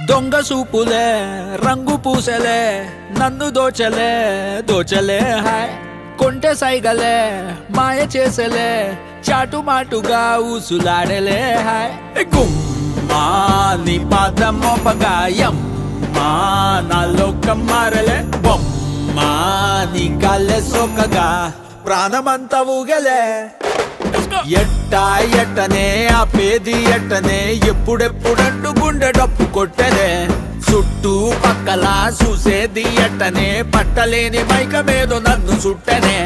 దొంగ సూపులే రంగు పూసలే నన్ను దోచలే దోచలే హాయ్ కొంటె సైగలే మాయ చేసలే చాటు మాటుగా ఊసులాడలే హాయ్ గుమ్మా నీ పాదం మోపగాయం మా నాలో కమ్మారలే బొమ్మా నీ కాళ్ళే సోకగా ప్రాణమంతా ఊగలే ఎట్టా ఎట్టనే ఆ పేది ఎట్టనే ఎప్పుడెప్పుడంటూ గుండె డప్పు కొట్టనే చుట్టూ పక్కల చూసేది ఎట్టనే పట్టలేని మైక మీద నన్ను చుట్టనే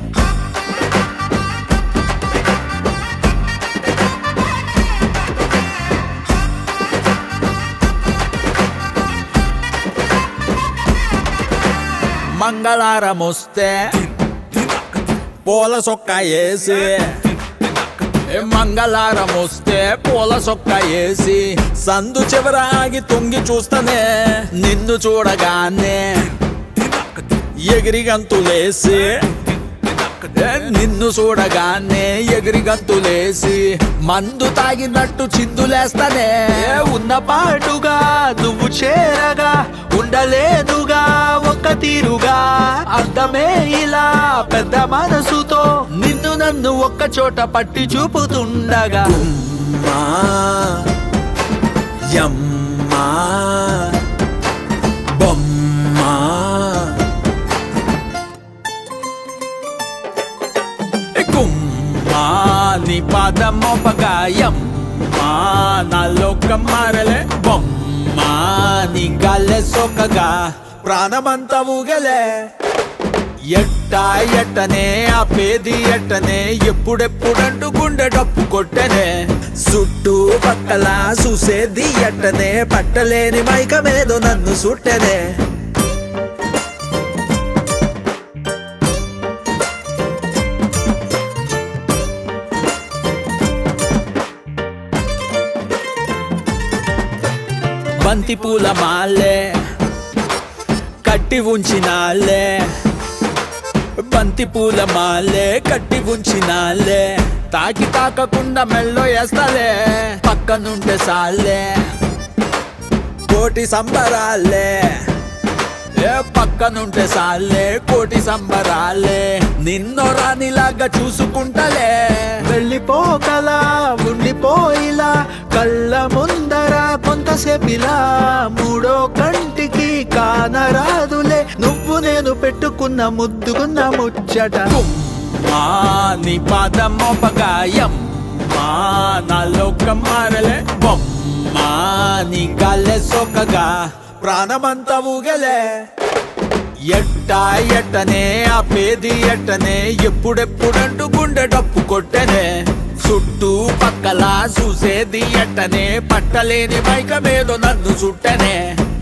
మంగళారం వస్తే పూల సొక్క వేసి ఏ మంగళారం వస్తే పూల సొక్క వేసి సందు చివర ఆగి తొంగి చూస్తానే నిన్ను చూడగానే ఎగిరి గంతులేసి ఏ నిన్ను చూడగానే ఎగిరి గంతులేసి మందు తాగినట్టు చిందులేస్తానే ఏ ఉన్న పాటుగా నువ్వు చేరగా ఉండలేదుగా ఒక్క తీరుగా అర్థమే ఇలా పెద్ద మనసుతో నిన్ను నన్ను ఒక్క చోట పట్టి చూపుతుండగా ఉమ్మా, యమ్మా, బొమ్మా కుమ్మా నీ పాదం మోపగాయం మా నాలో కమ్మారలే బొమ్మా నీ గాల్లే సోకగా ప్రాణమంతా ఊగలే ఎట్టా ఎట్టనే ఆ పేది ఎట్టనే ఎప్పుడెప్పుడంటూ గుండె డప్పు కొట్టనే చుట్టూ పక్కల చూసేది ఎట్టనే పట్టలేని మైక మీద నన్ను సుట్టనే బంతి పూల మాలే కట్టి ఉంచినాలే బంతి పూల మాలే కట్టి ఉంచినాలే తాకి తాకకుండా మెల్లో వేస్తాలే పక్కనుంటే సాలే కోటి సంబరాలే ఏ పక్కనుంటే సాలే కోటి సంబరాలే నిన్నో రానిలాగా చూసుకుంటలే వెళ్ళిపోకలా ఉండిపోయిలా కళ్ళ ముందర కొంతసేపిలా మూడో కంటికి కానరాదులే నువ్వు నేను పెట్టుకున్న ముద్దుకున్న ముచ్చట మా నీ పాదం మోపగాయం మా నాలో కమ్మారలే బొమ్మా నీ గాల్లే సోకగా ప్రాణమంతా ఊగలే ఎట్టా ఎట్టనే ఆ పేది ఎట్టనే ఎప్పుడెప్పుడంటూ గుండె డప్పు కొట్టనే చుట్టూ పక్కల చూసేది ఎట్టనే పట్టలేని మైక మీద నన్ను చుట్టనే